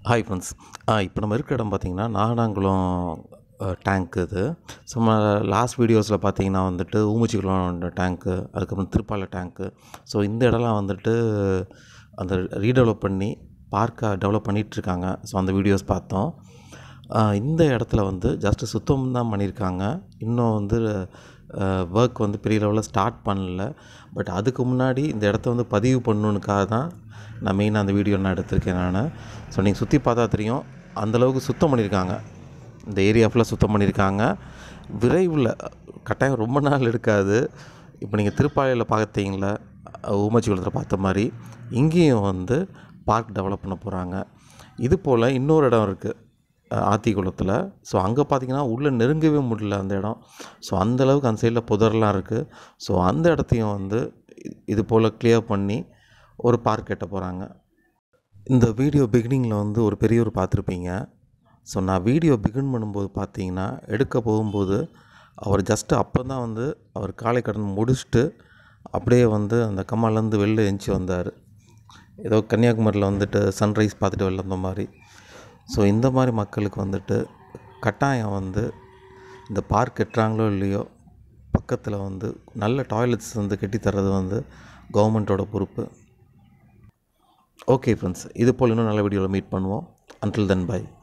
hi friends இப்போ நம்ம இருக்கிற இடம் பார்த்திங்கன்னா நாகனாங்குளம் டேங்க் இது சும்மா லாஸ்ட் வீடியோஸில் பார்த்தீங்கன்னா வந்துட்டு ஊமுச்சிக்குளம் டேங்க்கு அதுக்கப்புறம் திருப்பாலை டேங்க்கு ஸோ இந்த இடம்லாம் வந்துட்டு அந்த ரீடெவலப் பண்ணி பார்க்காக டெவலப் பண்ணிகிட்ருக்காங்க ஸோ அந்த வீடியோஸ் பார்த்தோம் ஆஹ் இந்த இடத்துல வந்து ஜஸ்ட்டு சுத்தம் தான் பண்ணியிருக்காங்க இன்னும் வந்து ஒர்க் வந்து பெரிய லெவலில் ஸ்டார்ட் பண்ணல பட் அதுக்கு முன்னாடி இந்த இடத்த வந்து பதிவு பண்ணணுனுக்காக தான் நான் மெயினாக அந்த வீடியோ நான் எடுத்திருக்கேன் நான் ஸோ நீங்கள் சுற்றி பார்த்தா தெரியும் அந்தளவுக்கு சுத்தம் பண்ணியிருக்காங்க இந்த ஏரியா ஃபுல்லாக சுத்தம் பண்ணியிருக்காங்க விரைவில் கட்டாயம் ரொம்ப நாள் எடுக்காது இப்போ நீங்கள் திருப்பாலையில் பார்த்தீங்களா ஊமச்சி குளத்தில் பார்த்த மாதிரி இங்கேயும் வந்து பார்க் டெவலப் பண்ண போகிறாங்க இது போல் இன்னொரு இடம் இருக்குது ஆத்திக்குளத்தில் ஸோ அங்கே பார்த்தீங்கன்னா உள்ளே நெருங்கவே முடியல அந்த இடம் ஸோ அந்தளவுக்கு அந்த சைடில் புதர்லாம் இருக்குது ஸோ அந்த இடத்தையும் வந்து இ- இது போல் கிளியர் பண்ணி ஒரு பார்க் கட்ட போகிறாங்க இந்த வீடியோ பிகினிங்கில் வந்து ஒரு பெரியவர் பார்த்துருப்பீங்க ஸோ நான் வீடியோ பிகின் பண்ணும்போது பார்த்தீங்கன்னா எடுக்க போகும்போது அவர் ஜஸ்ட்டு அப்போ தான் வந்து அவர் காலை கடன் முடிச்சுட்டு அப்படியே வந்து அந்த கம்மாலேருந்து வெளில எழுந்துச்சி வந்தார் ஏதோ கன்னியாகுமரியில் வந்துட்டு சன்ரைஸ் பார்த்துட்டு வெளில வந்த மாதிரி ஸோ இந்த மாதிரி மக்களுக்கு வந்துட்டு கட்டாயம் வந்து இந்த பார்க் கட்டுறாங்களோ இல்லையோ பக்கத்தில் வந்து நல்ல டாய்லெட்ஸ் வந்து கட்டி தர்றது வந்து கவர்மெண்ட்டோட பொறுப்பு ஓகே ஃப்ரெண்ட்ஸ் இது போல் இன்னும் நல்ல வீடியோவில் மீட் பண்ணுவோம் அன்டில் தென் பை